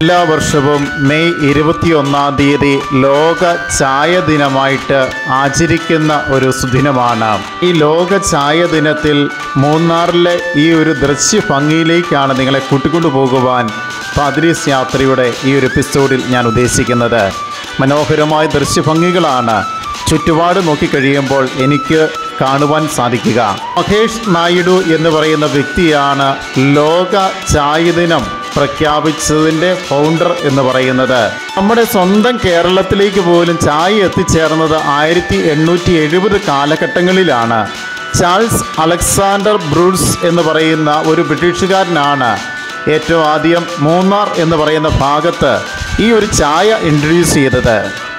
എല്ലാ വർഷവും മെയ് ഇരുപത്തിയൊന്നാം തീയതി ലോക ചായ ദിനമായിട്ട് ആചരിക്കുന്ന ഒരു സുദിനമാണ് ഈ ലോക ചായ ദിനത്തിൽ മൂന്നാറിലെ ഈ ഒരു ദൃശ്യ ഭംഗിയിലേക്കാണ് നിങ്ങളെ കൂട്ടിക്കൊണ്ടു പോകുവാൻ പാദ്രീസ് യാത്രയുടെ ഈ ഒരു എപ്പിസോഡിൽ ഞാൻ ഉദ്ദേശിക്കുന്നത് മനോഹരമായ ദൃശ്യഭംഗികളാണ് ചുറ്റുപാട് നോക്കിക്കഴിയുമ്പോൾ എനിക്ക് കാണുവാൻ സാധിക്കുക മഹേഷ് നായിഡു എന്ന് പറയുന്ന വ്യക്തിയാണ് ലോക ചായ ദിനം പ്രഖ്യാപിച്ചതിൻ്റെ ഫൗണ്ടർ എന്ന് പറയുന്നത് നമ്മുടെ സ്വന്തം കേരളത്തിലേക്ക് പോലും ചായ എത്തിച്ചേർന്നത് ആയിരത്തി എണ്ണൂറ്റി എഴുപത് കാലഘട്ടങ്ങളിലാണ് ചാൾസ് അലക്സാണ്ടർ ബ്രൂസ് എന്ന് പറയുന്ന ഒരു ബ്രിട്ടീഷുകാരനാണ് ഏറ്റവും ആദ്യം മൂന്നാർ എന്ന് പറയുന്ന ഭാഗത്ത് ഈ ഒരു ചായ ഇൻട്രൊഡ്യൂസ് ചെയ്തത്